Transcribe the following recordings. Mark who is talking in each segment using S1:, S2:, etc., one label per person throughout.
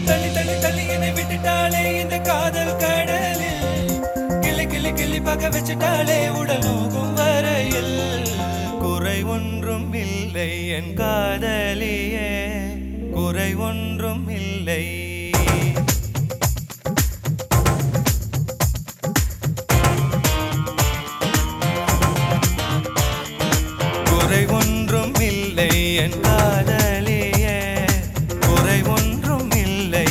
S1: தள்ளி தள்ளி தள்ளி என்னை விட்டுட்டாளே இந்த காதல் கடலில் கிளி கிளி கிளி பக்க வச்சுட்டாளே உடல் நோகும் வரையில் குறை ஒன்றும் இல்லை என் காதலியே குறை ஒன்றும் இல்லை குறை ஒன்றும் இல்லை என் காதலியே குறை ஒன்றும் இல்லை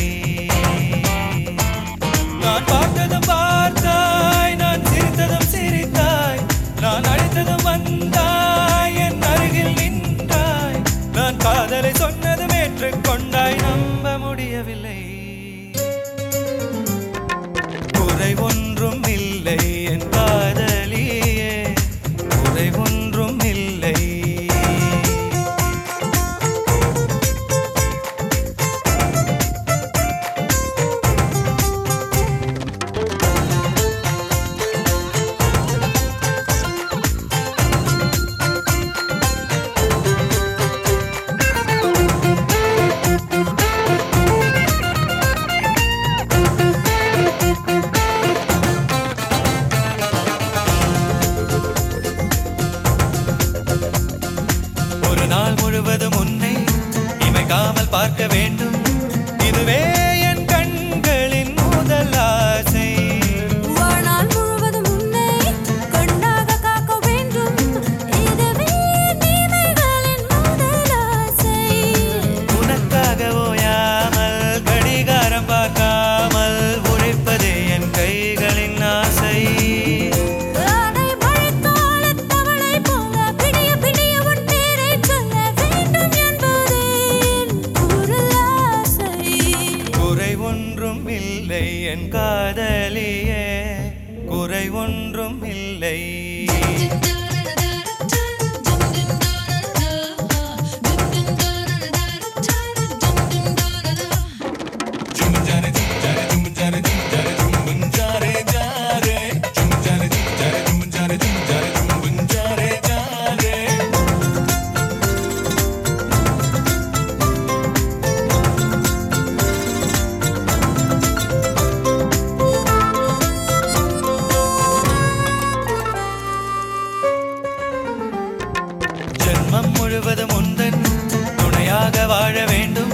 S1: நான் பார்த்ததும் பார்த்தாய் நான் சிரித்ததும் சிரித்தாய் நான் அழைத்ததும் வந்தாய் என் அருகில் நின்றாய் நான் காதலை சொன்னதும் ஏற்றுக்கொண்டாய் நம்ப முடியவில்லை குறை ஒன்றும் இல்லை என் காதலியே குறை ஒன்றும் இல்லை ஒரு நாள் முழுவதும் உன்னை இமைக்காமல் பார்க்க வேண்டும் இதுவே என் கண்களின் முதல் ஆசை
S2: வாழ்நாள் முழுவதும் உன்னை கண்ணாக காக்க வேண்டும் இதுவே நீமைகளின் முதல் ஆசை
S1: உனக்காக ஓயாமல் கடிகாரம் பார்க்காமல் உழைப்பதே என் கைகளின் ஆசை
S2: ஆனை மழைக்காலத் தவளை போல பிடிய பிடிய உன் பேரைச் சொல்ல வேண்டும் என்பதே என் குரல் ஆசை
S1: குறை ஒன்றும் இல்லை என் காதலியே குறை ஒன்றும் இல்லை ஜென்மம் முழுவதும் உந்தன் துணையாக வாழ வேண்டும்